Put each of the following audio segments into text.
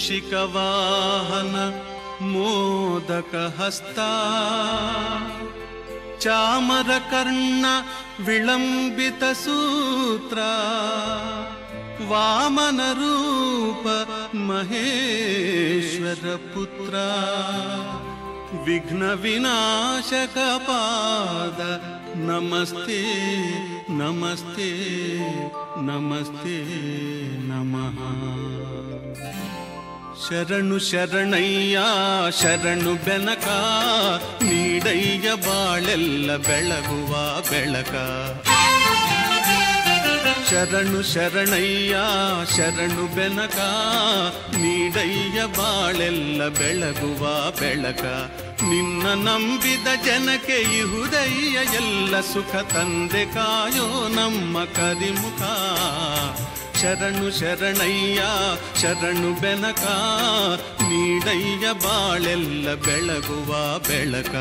ಮೂಷಿಕವಾಹನ ಮೋದಕ ಹಸ್ತ ಚಾಮರಕರ್ಣ ವಿಳಂಬಿತ ಸೂತ್ರ ವಾಮನ ರೂಪ ಮಹೇಶ್ವರ ಪುತ್ರ ವಿಘ್ನ ವಿನಾಶಕ ಪಾದ ನಮಸ್ತೆ ನಮಸ್ತೆ ನಮಸ್ತೆ ನಮಃ ಶರಣು ಶರಣಯ್ಯ ಶರಣು ಬೆನಕ ನೀಡಯ್ಯ ಬಾಳೆಲ್ಲ ಬೆಳಗುವ ಬೆಳಕ ಶರಣು ಶರಣಯ್ಯ ಶರಣು ಬೆನಕ ನೀಡಯ್ಯ ಬಾಳೆಲ್ಲ ಬೆಳಗುವ ಬೆಳಕ ನಿನ್ನ ನಂಬಿದ ಜನಕ್ಕೆ ಇಹುದಯ್ಯ ಎಲ್ಲ ಸುಖ ತಂದೆ ಕಾಯೋ ನಮ್ಮ ಕರಿಮುಖ ಶರಣು ಶರಣಯ್ಯ ಶರಣು ಬೆನಕ ನೀಡಯ್ಯ ಬಾಳೆಲ್ಲ ಬೆಳಗುವ ಬೆಳಕ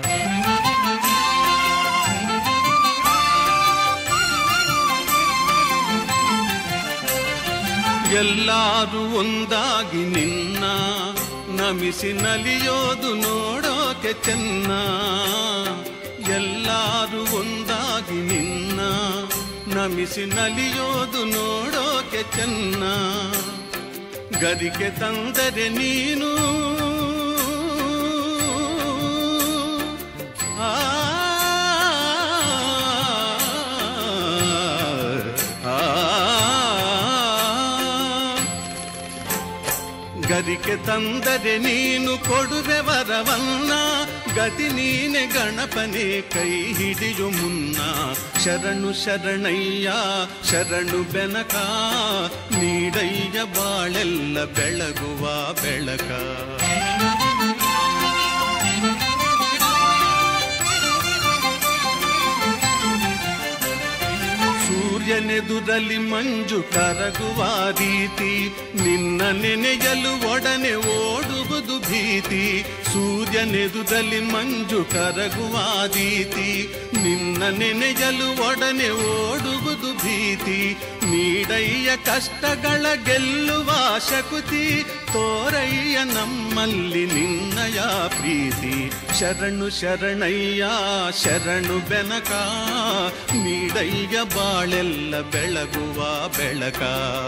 ಎಲ್ಲಾರು ಒಂದಾಗಿ ನಿನ್ನ ನಮಿಸಿ ನಲಿಯೋದು ನೋಡೋಕೆ ಚೆನ್ನ ಎಲ್ಲಾರು ಒಂದಾಗಿ ನಿನ್ನ ನಮಿಸಿ ನಲಿಯೋದು ನೋಡೋಕೆ ಚೆನ್ನ ಗರಿಕೆ ತಂದರೆ ನೀನು ಆ ಗರಿಕೆ ತಂದರೆ ನೀನು ಕೊಡುವೆ ವರವನ್ನ ಗತಿ ನೀನೆ ಗಣಪನೆ ಕೈ ಹಿಡಿಯು ಮುನ್ನ ಶರಣು ಶರಣಯ್ಯ ಶರಣು ಬೆನಕ ನೀಡಯ್ಯ ಬಾಳೆಲ್ಲ ಬೆಳಗುವ ಬೆಳಕ ಸೂರ್ಯನೆದುರಲಿ ಮಂಜು ಕರಗುವ ರೀತಿ ನಿನ್ನ ನೆನೆಯಲು ಒಡನೆ ಓಡುವುದು ಭೀತಿ ಸೂರ್ಯನೆದುರಲಿ ಮಂಜು ಕರಗುವ ರೀತಿ ನಿನ್ನ ನೆನೆಯಲು ಒಡನೆ ಓಡುವುದು ಭೀತಿ ನೀಡಯ್ಯ ಕಷ್ಟಗಳ ಗೆಲ್ಲುವ ಶಕುತಿ ತೋರಯ್ಯ ನಮ್ಮಲ್ಲಿ ನಿನ್ನಯ ಪ್ರೀತಿ ಶರಣು ಶರಣಯ್ಯ ಶರಣು ಬೆನಕ ನೀಡಯ್ಯ ಬಾಳೆಲ್ಲ ಬೆಳಗುವ ಬೆಳಕ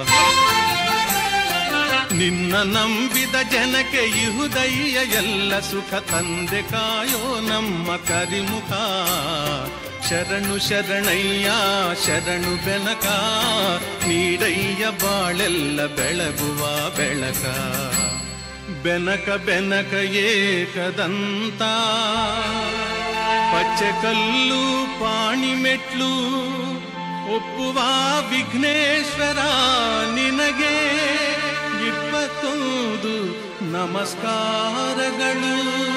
ನಿನ್ನ ನಂಬಿದ ಜನಕ್ಕೆ ಇಹುದಯ್ಯ ಎಲ್ಲ ಸುಖ ತಂದೆ ಕಾಯೋ ನಮ್ಮ ಕರಿಮುಖ ಶರಣು ಶರಣಯ್ಯ ಶರಣು ಬೆನಕ ನೀಡಯ್ಯ ಬಾಳೆಲ್ಲ ಬೆಳಗುವ ಬೆಳಕ ಬೆನಕ ಬೆನಕ ಏಕದಂತ ಪಚ್ಚೆಕಲ್ಲು ಪಾಣಿಮೆಟ್ಲು ಒಪ್ಪುವ ವಿಘ್ನೇಶ್ವರ ನಿನಗೆ ಇಪ್ಪತ್ತೊಂದು ನಮಸ್ಕಾರಗಳು